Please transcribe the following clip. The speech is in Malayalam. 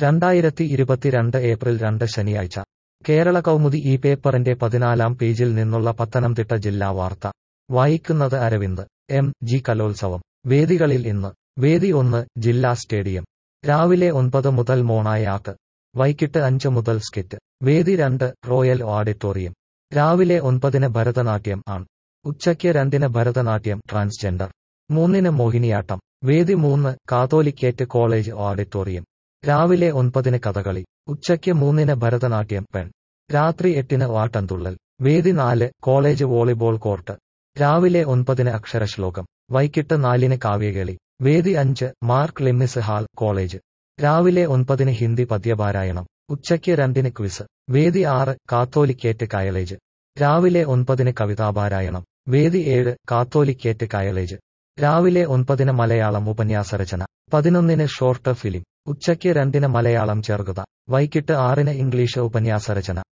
രണ്ടായിരത്തി ഇരുപത്തിരണ്ട് ഏപ്രിൽ രണ്ട് ശനിയാഴ്ച കേരള കൗമുദി ഈ പേപ്പറിന്റെ പതിനാലാം പേജിൽ നിന്നുള്ള പത്തനംതിട്ട ജില്ലാ വാർത്ത വായിക്കുന്നത് അരവിന്ദ് എം ജി കലോത്സവം വേദികളിൽ ഇന്ന് വേദി ഒന്ന് ജില്ലാ സ്റ്റേഡിയം രാവിലെ ഒൻപത് മുതൽ മോണായ ആക്ക് വൈകിട്ട് അഞ്ച് മുതൽ സ്കിറ്റ് വേദി രണ്ട് റോയൽ ഓഡിറ്റോറിയം രാവിലെ ഒൻപതിന് ഭരതനാട്യം ആണ് ഉച്ചയ്ക്ക് രണ്ടിന് ഭരതനാട്യം ട്രാൻസ്ജെൻഡർ മൂന്നിന് മോഹിനിയാട്ടം വേദി മൂന്ന് കാതോലിക്കേറ്റ് കോളേജ് ഓഡിറ്റോറിയം രാവിലെ ഒൻപതിന് കഥകളി ഉച്ചയ്ക്ക് മൂന്നിന് ഭരതനാട്യം പെൺ രാത്രി എട്ടിന് വാട്ടൻതുള്ളൽ വേദി നാല് കോളേജ് വോളിബോൾ കോർട്ട് രാവിലെ ഒൻപതിന് അക്ഷരശ്ലോകം വൈകിട്ട് നാലിന് കാവ്യകളി വേദി അഞ്ച് മാർക്ക് ലിമ്മിസ് ഹാൾ കോളേജ് രാവിലെ ഒൻപതിന് ഹിന്ദി പദ്യപാരായണം ഉച്ചയ്ക്ക് രണ്ടിന് ക്വിസ് വേദി ആറ് കാത്തോലിക്കേറ്റ് കയലേജ് രാവിലെ ഒൻപതിന് കവിതാപാരായണം വേദി ഏഴ് കാത്തോലിക്കേറ്റ് കയലേജ് രാവിലെ ഒൻപതിന് മലയാളം ഉപന്യാസരചന പതിനൊന്നിന് ഷോർട്ട് ഫിലിം ഉച്ചയ്ക്ക് രണ്ടിന് മലയാളം ചെറുകഥ വൈകിട്ട് ആറിന് ഇംഗ്ലീഷ് ഉപന്യാസരചന